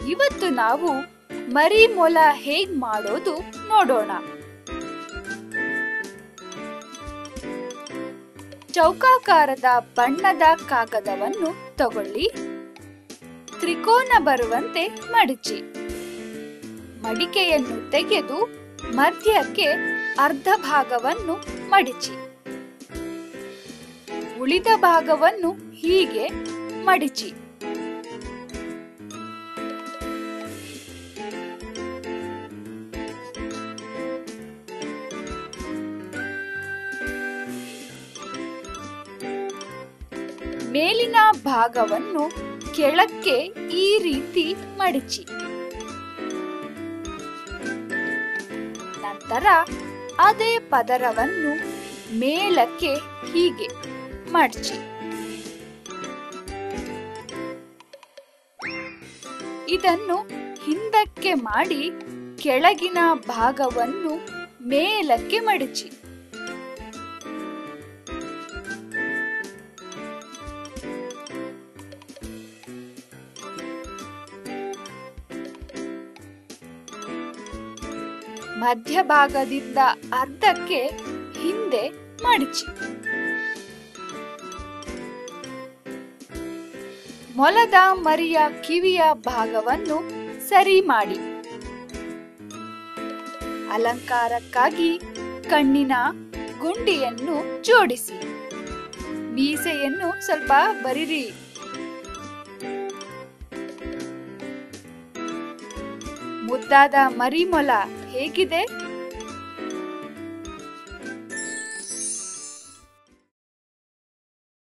ಇವತ್ತು ನಾವು ಮರಿ ಮೊಲ ಹೇಗ್ ಮಾಡೋದು ನೋಡೋಣ ಚೌಕಾಕಾರದ ಬಣ್ಣದ ಕಾಗದವನ್ನು ತಗೊಳ್ಳಿ ತ್ರಿಕೋನ ಬರುವಂತೆ ಮಡಚಿ ಮಡಿಕೆಯನ್ನು ತೆಗೆದು ಮಧ್ಯಕ್ಕೆ ಅರ್ಧ ಭಾಗವನ್ನು ಮಡಿಚಿ ಉಳಿದ ಭಾಗವನ್ನು ಹೀಗೆ ಮಡಿಚಿ ಮೇಲಿನ ಭಾಗವನ್ನು ಕೆಳಕ್ಕೆ ಈ ರೀತಿ ಮಡಿಚಿ ನಂತರ ಅದೇ ಪದರವನ್ನು ಮೇಲಕ್ಕೆ ಹೀಗೆ ಮಡಚಿ ಇದನ್ನು ಹಿಂದಕ್ಕೆ ಮಾಡಿ ಕೆಳಗಿನ ಭಾಗವನ್ನು ಮೇಲಕ್ಕೆ ಮಡಚಿ ಮಧ್ಯಭಾಗದಿಂದ ಅರ್ಧಕ್ಕೆ ಹಿಂದೆ ಮಡಚಿ ಮೊಲದ ಮರಿಯ ಕಿವಿಯ ಭಾಗವನ್ನು ಸರಿ ಮಾಡಿ ಅಲಂಕಾರಕ್ಕಾಗಿ ಕಣ್ಣಿನ ಗುಂಡಿಯನ್ನು ಜೋಡಿಸಿ ಮೀಸೆಯನ್ನು ಸ್ವಲ್ಪ ಬರಿರಿ ಮುದ್ದಾದ ಮರಿಮೊಲ ಹೇಗಿದೆ